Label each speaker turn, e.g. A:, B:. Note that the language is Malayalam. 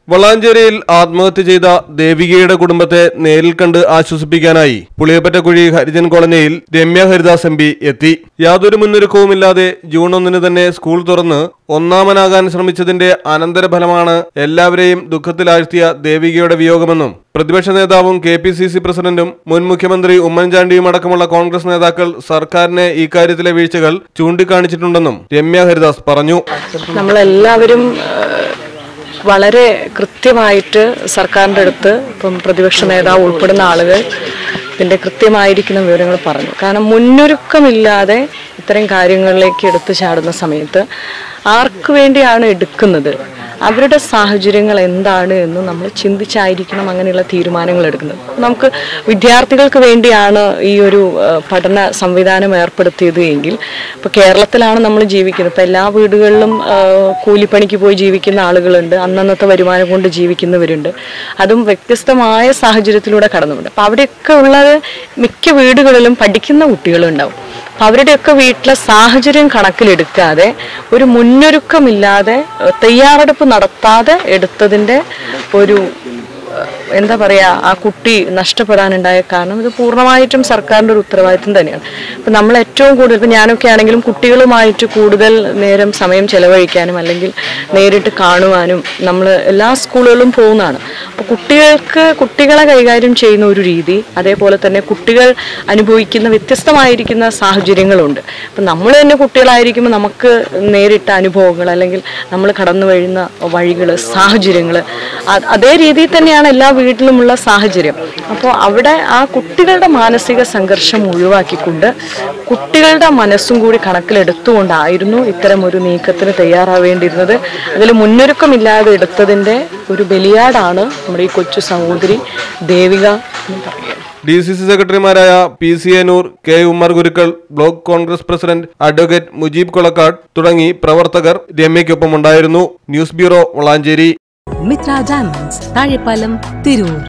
A: വളാഞ്ചേരിയിൽ ആത്മഹത്യ ചെയ്ത ദേവികയുടെ കുടുംബത്തെ നേരിൽ കണ്ട് ആശ്വസിപ്പിക്കാനായി പുളിയപ്പറ്റക്കുഴി ഹരിജൻ കോളനിയിൽ രമ്യ ഹരിദാസ് എം പി എത്തി യാതൊരു മുന്നൊരുക്കവുമില്ലാതെ ജൂൺ ഒന്നിന് തന്നെ സ്കൂൾ തുറന്ന് ഒന്നാമനാകാൻ ശ്രമിച്ചതിന്റെ അനന്തരഫലമാണ് എല്ലാവരെയും ദുഃഖത്തിലാഴ്ത്തിയ ദേവികയുടെ വിയോഗമെന്നും പ്രതിപക്ഷ നേതാവും കെ പി സി സി പ്രസിഡന്റും മുൻ മുഖ്യമന്ത്രി ഉമ്മൻചാണ്ടിയും അടക്കമുള്ള കോൺഗ്രസ് നേതാക്കൾ സർക്കാരിനെ ഇക്കാര്യത്തിലെ വീഴ്ചകൾ ചൂണ്ടിക്കാണിച്ചിട്ടുണ്ടെന്നും രമ്യ ഹരിദാസ് പറഞ്ഞു
B: നമ്മളെല്ലാവരും ഏഹ്, വളരെ കൃത്യമായിട്ട് സർക്കാരിൻ്റെ അടുത്ത് ഇപ്പം പ്രതിപക്ഷ നേതാവ് ഉൾപ്പെടുന്ന ആളുകൾ ഇതിൻ്റെ കൃത്യമായിരിക്കുന്ന വിവരങ്ങൾ പറഞ്ഞു കാരണം മുന്നൊരുക്കമില്ലാതെ ഇത്തരം കാര്യങ്ങളിലേക്ക് എടുത്തു ചാടുന്ന സമയത്ത് ആർക്ക് വേണ്ടിയാണ് എടുക്കുന്നത് അവരുടെ സാഹചര്യങ്ങൾ എന്താണ് എന്ന് നമ്മൾ ചിന്തിച്ചായിരിക്കണം അങ്ങനെയുള്ള തീരുമാനങ്ങൾ എടുക്കുന്നത് നമുക്ക് വിദ്യാർത്ഥികൾക്ക് വേണ്ടിയാണ് ഈ ഒരു ആ, പഠന സംവിധാനം ഏർപ്പെടുത്തിയത് എങ്കിൽ ഇപ്പോൾ കേരളത്തിലാണ് നമ്മൾ ജീവിക്കുന്നത് ഇപ്പോൾ എല്ലാ വീടുകളിലും ആ, കൂലിപ്പണിക്ക് പോയി ജീവിക്കുന്ന ആളുകളുണ്ട് അന്നന്നത്തെ വരുമാനം കൊണ്ട് ജീവിക്കുന്നവരുണ്ട് അതും വ്യത്യസ്തമായ സാഹചര്യത്തിലൂടെ കടന്നുണ്ട് അപ്പോൾ അവിടെയൊക്കെ ഉള്ളത് മിക്ക വീടുകളിലും പഠിക്കുന്ന കുട്ടികളുണ്ടാവും അപ്പോൾ അവരുടെയൊക്കെ വീട്ടിലെ സാഹചര്യം കണക്കിലെടുക്കാതെ ഒരു മുന്നൊരുക്കമില്ലാതെ ഏഹ്, തയ്യാറെടുപ്പ് നടത്താതെ എടുത്തതിൻ്റെ ഒരു ഏഹ്, എന്താ പറയുക ആ കുട്ടി നഷ്ടപ്പെടാനുണ്ടായ കാരണം ഇത് പൂർണ്ണമായിട്ടും സർക്കാരിൻ്റെ ഒരു ഉത്തരവാദിത്വം തന്നെയാണ് ഇപ്പം നമ്മൾ ഏറ്റവും കൂടുതൽ ഇപ്പം ഞാനൊക്കെ ആണെങ്കിലും കുട്ടികളുമായിട്ട് കൂടുതൽ നേരം സമയം ചെലവഴിക്കാനും അല്ലെങ്കിൽ നേരിട്ട് കാണുവാനും നമ്മൾ എല്ലാ സ്കൂളുകളിലും പോകുന്നതാണ് അപ്പോൾ കുട്ടികൾക്ക് കുട്ടികളെ കൈകാര്യം ചെയ്യുന്ന ഒരു രീതി അതേപോലെ തന്നെ കുട്ടികൾ അനുഭവിക്കുന്ന വ്യത്യസ്തമായിരിക്കുന്ന സാഹചര്യങ്ങളുണ്ട് അപ്പം നമ്മൾ തന്നെ കുട്ടികളായിരിക്കുമ്പോൾ നമുക്ക് നേരിട്ട അനുഭവങ്ങൾ അല്ലെങ്കിൽ നമ്മൾ കടന്നു വരുന്ന വഴികൾ സാഹചര്യങ്ങൾ അതേ രീതിയിൽ തന്നെയാണ് എല്ലാ വീട്ടിലുമുള്ള സാഹചര്യം അപ്പോൾ അവിടെ ആ കുട്ടികളുടെ മാനസിക സംഘർഷം ഒഴിവാക്കിക്കൊണ്ട് കുട്ടികളുടെ മനസ്സും കൂടി കണക്കിലെടുത്തുകൊണ്ടായിരുന്നു ഇത്തരം ഒരു നീക്കത്തിന് തയ്യാറാവേണ്ടിയിരുന്നത് അതിൽ മുന്നൊരുക്കമില്ലാതെ എടുത്തതിൻ്റെ ഒരു ബലിയാടാണ് നമ്മുടെ ഈ കൊച്ചു സഹോദരി ദേവിക എന്ന് പറയുന്നത്
A: ഡി സി സി സെക്രട്ടറിമാരായ P C Enoor K Ummer Gurukkal block Congress president advocate Mujeeb Kolakkad തുടങ്ങി പ്രവർത്തകർ രമ്യയ്ക്കൊപ്പമുണ്ടായിരുന്നു news bureau Valanchery
C: Mithra diamonds Thazhepalam Tirur